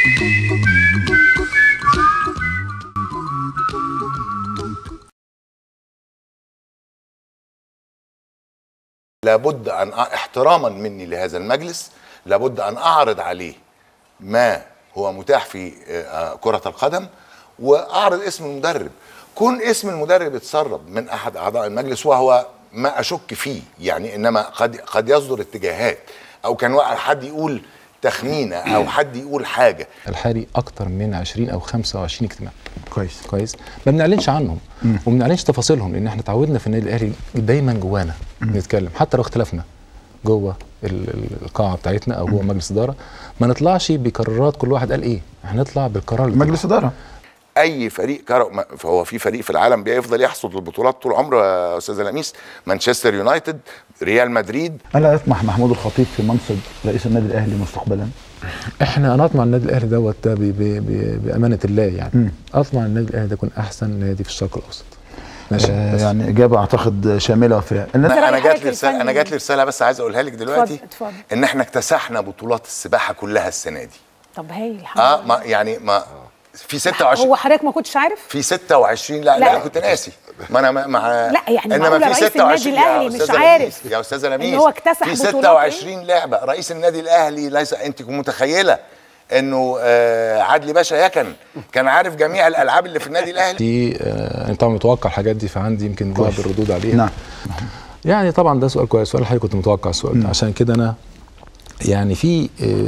لابد ان أ- احتراما مني لهذا المجلس لابد ان اعرض عليه ما هو متاح في آه، كرة القدم واعرض اسم المدرب كون اسم المدرب اتسرب من احد اعضاء المجلس وهو ما اشك فيه يعني انما قد قد يصدر اتجاهات او كان واحد- حد يقول تخمينه او حد يقول حاجه الحالي اكتر من 20 او 25 اجتماع كويس كويس ما بنعلنش عنهم وما بنعلنش تفاصيلهم لان احنا اتعودنا في النادي الاهلي دايما جوانا نتكلم حتى لو اختلفنا جوه ال- ال- القاعه بتاعتنا او جوه مجلس اداره ما نطلعش بقرارات كل واحد قال ايه احنا نطلع بالقرار اللي مجلس اداره اي فريق كرة ما- فهو في فريق في العالم بيفضل يحصد البطولات طول عمره يا استاذ لميس مانشستر يونايتد ريال مدريد الا يطمح محمود الخطيب في منصب رئيس النادي الاهلي مستقبلا احنا نطمع النادي الاهلي دوت ده ب- ب- ب- بامانه الله يعني اطمع النادي الاهلي ده يكون احسن نادي في الشرق الاوسط ماشي آه بس يعني اجابه اعتقد شامله وفيها الناس انا, أنا رأي جات حضرتك لي رساله الفني انا جات لي رساله بس عايز اقولها لك دلوقتي اتفضل، اتفضل. ان احنا اكتسحنا بطولات السباحه كلها السنه دي طب هايل الحمد اه لله ما يعني ما في 26 هو حضرتك ما كنتش عارف في 26 لا لا, لا. لا كنت ناسي ما انا ما- مع لا، يعني انما معقولة في رئيس النادي 26 يا الأهلي مش أستاذة عارف لميس، يا استاذه لميس هو اكتسح في بطولات 26 لعبه رئيس النادي الاهلي ليس انت متخيله انه آه عدلي باشا يكن كان عارف جميع الالعاب اللي في النادي الاهلي دي آه انا طبعا متوقع الحاجات دي فعندي يمكن بعض الردود عليها نعم يعني طبعا ده سؤال كويس سؤال الحقيقه كنت متوقع السؤال ده عشان كده انا يعني في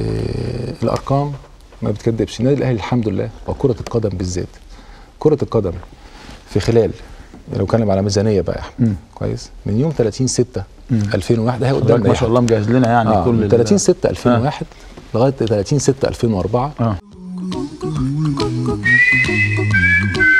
آه الارقام ما بتكذبش النادي الاهلي الحمد لله وكره القدم بالذات كره القدم في خلال لو اتكلم على ميزانيه بقى يا احمد كويس من يوم 30 6 2001 ده هي حضرتك قدامنا ما يا شاء الله مجهز لنا يعني آه كل من ال- 30 6 2001 لغايه 30 6 2004 اه